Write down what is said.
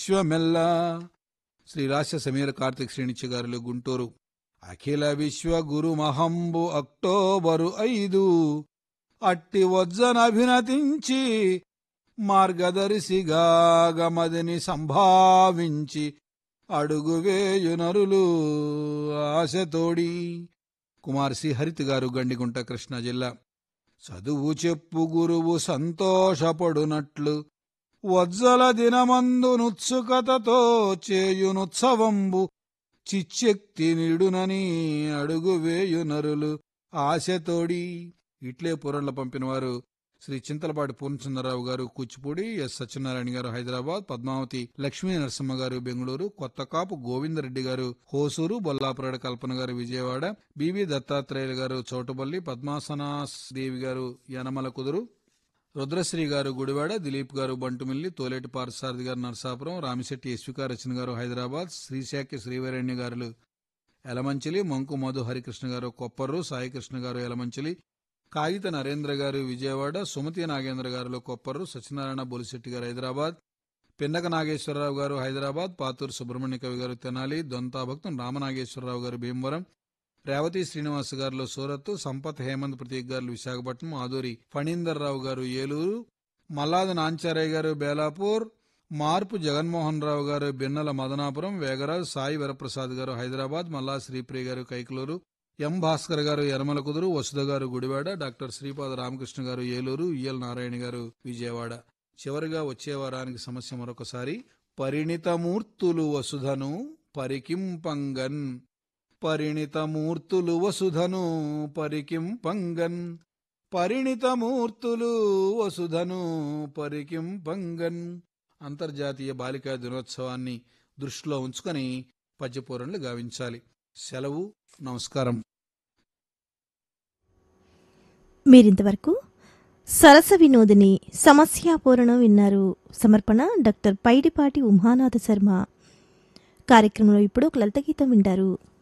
విశ్వమెల్ల శ్రీ రాష్ట్ర సమీర కార్తిక్ శ్రేణిత్య గారులు గుంటూరు అఖిల విశ్వ గురు మహంబు అక్టోబరు ఐదు అట్టి వజ్జనభినతించి మార్గదర్శిగా గమదిని సంభావించి అడుగు వేయునరులు ఆశతోడి కుమార్ సి హరిత్ గారు గండిగుంట కృష్ణా జిల్లా చదువు చెప్పు గురువు సంతోషపడునట్లు వజ్జల దినమందునుత్సుకతతో చేయునుత్సవంబు చిచ్చెక్తి నిడునని అడుగు వేయునరులు ఆశతోడి ఇట్లే పురంలో పంపినవారు శ్రీ చింతలపాటి పూర్ణచంద్రరావు గారు కూచిపూడి ఎస్ సత్యనారాయణ గారు హైదరాబాద్ పద్మావతి లక్ష్మీ నరసింహ గారు బెంగళూరు కొత్తకాపు గోవిందరెడ్డి గారు హోసూరు బొల్లాపురాడ కల్పన గారు విజయవాడ బివి దత్తాత్రేయులు గారు చౌటపల్లి పద్మాసనాదేవి గారు యనమల కుదురు రుద్రశ్రీ గారు గుడివాడ దిలీప్ గారు బంటుమిల్లి తోలేటి పారసారథి గారు నరసాపురం రామిశెట్టి యశ్వికా రచన గారు హైదరాబాద్ శ్రీశాఖ శ్రీవరణ్య గారులు ఎలమంచిలి మంకు మధు హరికృష్ణ గారు కొప్పర్రు సాయికృష్ణ గారు ఎలమంచిలి కాగిత నరేంద్ర గారు విజయవాడ సుమతి నాగేంద్ర గారు కొప్పర్రు సత్యనారాయణ బొలిశెట్టి గారు హైదరాబాద్ పిన్నక నాగేశ్వరరావు గారు హైదరాబాద్ పాతూరు సుబ్రహ్మణ్య కవి గారు తెనాలి దొంతా భక్తం రామనాగేశ్వరరావు గారు భీమవరం రేవతి శ్రీనివాస్ గారు సూరత్ సంపత్ హేమంత్ ప్రతీక్ గారు విశాఖపట్నం ఆదూరి ఫణీందర్ రావు గారు ఏలూరు మల్లాది నాంచారయ్య గారు బేలాపూర్ మార్పు జగన్మోహన్ రావు గారు బిన్నల మదనాపురం వేగరాజు సాయి వరప్రసాద్ గారు హైదరాబాద్ మల్లా శ్రీప్రియ గారు కైకలూరు ఎం భాస్కర్ గారు యనమల కుదురు వసుధ గారు గుడివాడ డాక్టర్ శ్రీపాద రామకృష్ణ గారు ఏలూరు ఈఎల్ నారాయణ గారు విజయవాడ చివరిగా వచ్చే వారానికి సమస్య మరొకసారి పరిణితమూర్తులు వసుధను పరికింపంగన్ పరిణితమూర్తులు వసుధను పరికింపంగన్ పరిణితమూర్తులు వసుధను పరికింపంగన్ అంతర్జాతీయ బాలికా దినోత్సవాన్ని దృష్టిలో ఉంచుకొని పద్యపూరణలు గావించాలి సెలవు నమస్కారం మీరింతవరకు సరస వినోదిని సమస్యాపూరణం విన్నారు సమర్పణ డాక్టర్ పైడిపాటి ఉమానాథ శర్మ కార్యక్రమంలో ఇప్పుడు ఒక లలిత గీతం వింటారు